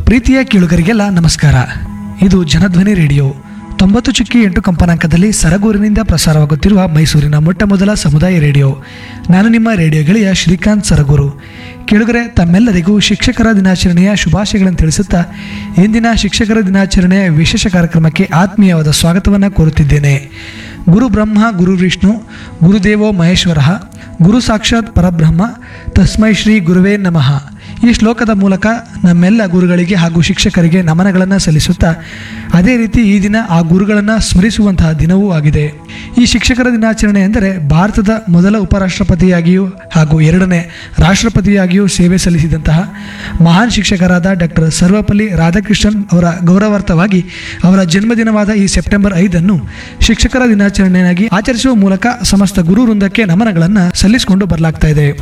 ಪ್ರೀತಿಯ ಕೇಳುಗರಿಗೆಲ್ಲ ನಮಸ್ಕಾರ ಇದು ಜನಧ್ವನಿ ರೇಡಿಯೋ ತೊಂಬತ್ತು ಚುಕ್ಕಿ ಎಂಟು ಕಂಪನಾಂಕದಲ್ಲಿ ಸರಗೂರಿನಿಂದ ಪ್ರಸಾರವಾಗುತ್ತಿರುವ ಮೈಸೂರಿನ ಮೊಟ್ಟ ಮೊದಲ ಸಮುದಾಯ ರೇಡಿಯೋ ನಾನು ನಿಮ್ಮ ರೇಡಿಯೋ ಗೆಳೆಯ ಶ್ರೀಕಾಂತ್ ಸರಗೂರು ಕೇಳುಗರೆ ತಮ್ಮೆಲ್ಲರಿಗೂ ಶಿಕ್ಷಕರ ದಿನಾಚರಣೆಯ ಶುಭಾಶಯಗಳನ್ನು ತಿಳಿಸುತ್ತಾ ಇಂದಿನ ಶಿಕ್ಷಕರ ದಿನಾಚರಣೆಯ ವಿಶೇಷ ಕಾರ್ಯಕ್ರಮಕ್ಕೆ ಆತ್ಮೀಯವಾದ ಸ್ವಾಗತವನ್ನು ಕೋರುತ್ತಿದ್ದೇನೆ ಗುರು ಬ್ರಹ್ಮ ಗುರು ವಿಷ್ಣು ಗುರುದೇವೋ ಮಹೇಶ್ವರ ಗುರು ಸಾಕ್ಷಾತ್ ಪರಬ್ರಹ್ಮ ತಸ್ಮೈ ಶ್ರೀ ಗುರುವೇ ನಮಃ ಈ ಶ್ಲೋಕದ ಮೂಲಕ ನಮ್ಮೆಲ್ಲ ಗುರುಗಳಿಗೆ ಹಾಗೂ ಶಿಕ್ಷಕರಿಗೆ ನಮನಗಳನ್ನು ಸಲ್ಲಿಸುತ್ತಾ ಅದೇ ರೀತಿ ಈ ದಿನ ಆ ಗುರುಗಳನ್ನು ಸ್ಮರಿಸುವಂತಹ ದಿನವೂ ಆಗಿದೆ ಈ ಶಿಕ್ಷಕರ ದಿನಾಚರಣೆ ಎಂದರೆ ಭಾರತದ ಮೊದಲ ಉಪರಾಷ್ಟ್ರಪತಿಯಾಗಿಯೂ ಹಾಗೂ ಎರಡನೇ ರಾಷ್ಟ್ರಪತಿಯಾಗಿಯೂ ಸೇವೆ ಸಲ್ಲಿಸಿದಂತಹ ಮಹಾನ್ ಶಿಕ್ಷಕರಾದ ಡಾಕ್ಟರ್ ಸರ್ವಪಲ್ಲಿ ರಾಧಾಕೃಷ್ಣನ್ ಅವರ ಗೌರವಾರ್ಥವಾಗಿ ಅವರ ಜನ್ಮದಿನವಾದ ಈ ಸೆಪ್ಟೆಂಬರ್ ಐದನ್ನು ಶಿಕ್ಷಕರ ದಿನಾಚರಣೆಯಾಗಿ ಆಚರಿಸುವ ಮೂಲಕ ಸಮಸ್ತ ಗುರು ವೃಂದಕ್ಕೆ ನಮನಗಳನ್ನು ಸಲ್ಲಿಸಿಕೊಂಡು ಬರಲಾಗ್ತಾ ಇದೆ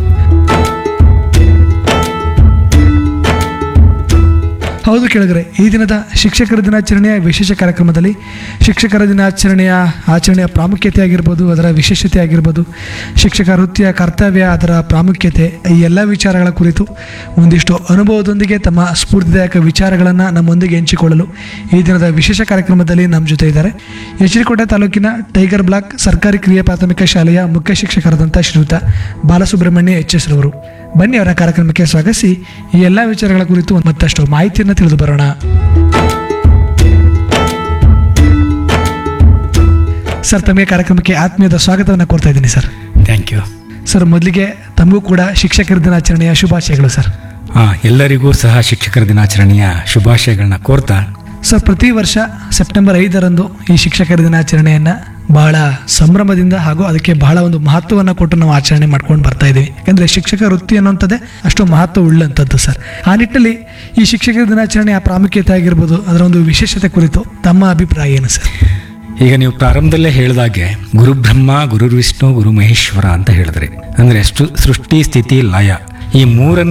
ಹೌದು ಕೇಳಿದ್ರೆ ಈ ದಿನದ ಶಿಕ್ಷಕರ ದಿನಾಚರಣೆಯ ವಿಶೇಷ ಕಾರ್ಯಕ್ರಮದಲ್ಲಿ ಶಿಕ್ಷಕರ ದಿನಾಚರಣೆಯ ಆಚರಣೆಯ ಪ್ರಾಮುಖ್ಯತೆ ಆಗಿರ್ಬೋದು ಅದರ ವಿಶೇಷತೆ ಆಗಿರ್ಬೋದು ಶಿಕ್ಷಕ ವೃತ್ತಿಯ ಕರ್ತವ್ಯ ಅದರ ಪ್ರಾಮುಖ್ಯತೆ ಈ ಎಲ್ಲ ವಿಚಾರಗಳ ಕುರಿತು ಒಂದಿಷ್ಟು ಅನುಭವದೊಂದಿಗೆ ತಮ್ಮ ಸ್ಫೂರ್ತಿದಾಯಕ ವಿಚಾರಗಳನ್ನು ನಮ್ಮೊಂದಿಗೆ ಹಂಚಿಕೊಳ್ಳಲು ಈ ದಿನದ ವಿಶೇಷ ಕಾರ್ಯಕ್ರಮದಲ್ಲಿ ನಮ್ಮ ಜೊತೆ ಇದ್ದಾರೆ ಎಚ್ಚರಿಕೋಟೆ ತಾಲೂಕಿನ ಟೈಗರ್ ಬ್ಲಾಕ್ ಸರ್ಕಾರಿ ಕಿರಿಯ ಪ್ರಾಥಮಿಕ ಶಾಲೆಯ ಮುಖ್ಯ ಶಿಕ್ಷಕರಾದಂಥ ಶ್ರೀಯುತ ಬಾಲಸುಬ್ರಹ್ಮಣ್ಯ ಎಚ್ ಎಸ್ ರವರು ಬನ್ನಿ ಅವರ ಕಾರ್ಯಕ್ರಮಕ್ಕೆ ಸ್ವಾಗತಿಸಿ ಈ ಎಲ್ಲ ವಿಚಾರಗಳ ಕುರಿತು ಮತ್ತಷ್ಟು ಮಾಹಿತಿಯನ್ನು ತಿಳಿದು ಬರೋಣ ಸರ್ ತಮಗೆ ಕಾರ್ಯಕ್ರಮಕ್ಕೆ ಆತ್ಮೀಯದ ಸ್ವಾಗತವನ್ನು ಕೋರ್ತಾ ಇದ್ದೀನಿ ಸರ್ ಥ್ಯಾಂಕ್ ಯು ಸರ್ ಮೊದಲಿಗೆ ತಮಗೂ ಕೂಡ ಶಿಕ್ಷಕರ ದಿನಾಚರಣೆಯ ಶುಭಾಶಯಗಳು ಸರ್ ಹಾಂ ಎಲ್ಲರಿಗೂ ಸಹ ಶಿಕ್ಷಕರ ದಿನಾಚರಣೆಯ ಶುಭಾಶಯಗಳನ್ನ ಕೋರ್ತಾ ಸರ್ ಪ್ರತಿ ವರ್ಷ ಸೆಪ್ಟೆಂಬರ್ ಐದರಂದು ಈ ಶಿಕ್ಷಕರ ದಿನಾಚರಣೆಯನ್ನು ಬಹಳ ಸಂಭ್ರಮದಿಂದ ಹಾಗೂ ಅದಕ್ಕೆ ಬಹಳ ಒಂದು ಮಹತ್ವವನ್ನು ಕೊಟ್ಟು ನಾವು ಆಚರಣೆ ಮಾಡ್ಕೊಂಡು ಬರ್ತಾ ಇದ್ದೀವಿ ಯಾಕಂದರೆ ಶಿಕ್ಷಕ ವೃತ್ತಿ ಅನ್ನುವಂಥದ್ದೇ ಅಷ್ಟು ಮಹತ್ವ ಉಳ್ಳಂಥದ್ದು ಸರ್ ಆ ನಿಟ್ಟಿನಲ್ಲಿ ಈ ಶಿಕ್ಷಕರ ದಿನಾಚರಣೆಯ ಪ್ರಾಮುಖ್ಯತೆ ಆಗಿರ್ಬೋದು ಅದರ ಒಂದು ವಿಶೇಷತೆ ಕುರಿತು ತಮ್ಮ ಅಭಿಪ್ರಾಯ ಏನು ಸರ್ ಈಗ ನೀವು ಪ್ರಾರಂಭದಲ್ಲೇ ಹೇಳಿದಾಗೆ ಗುರು ಬ್ರಹ್ಮ ಗುರು ವಿಷ್ಣು ಗುರು ಮಹೇಶ್ವರ ಅಂತ ಹೇಳಿದ್ರಿ ಅಂದ್ರೆ ಅಷ್ಟು ಸೃಷ್ಟಿ ಸ್ಥಿತಿ ಲಯ ಈ ಮೂರನ್ನು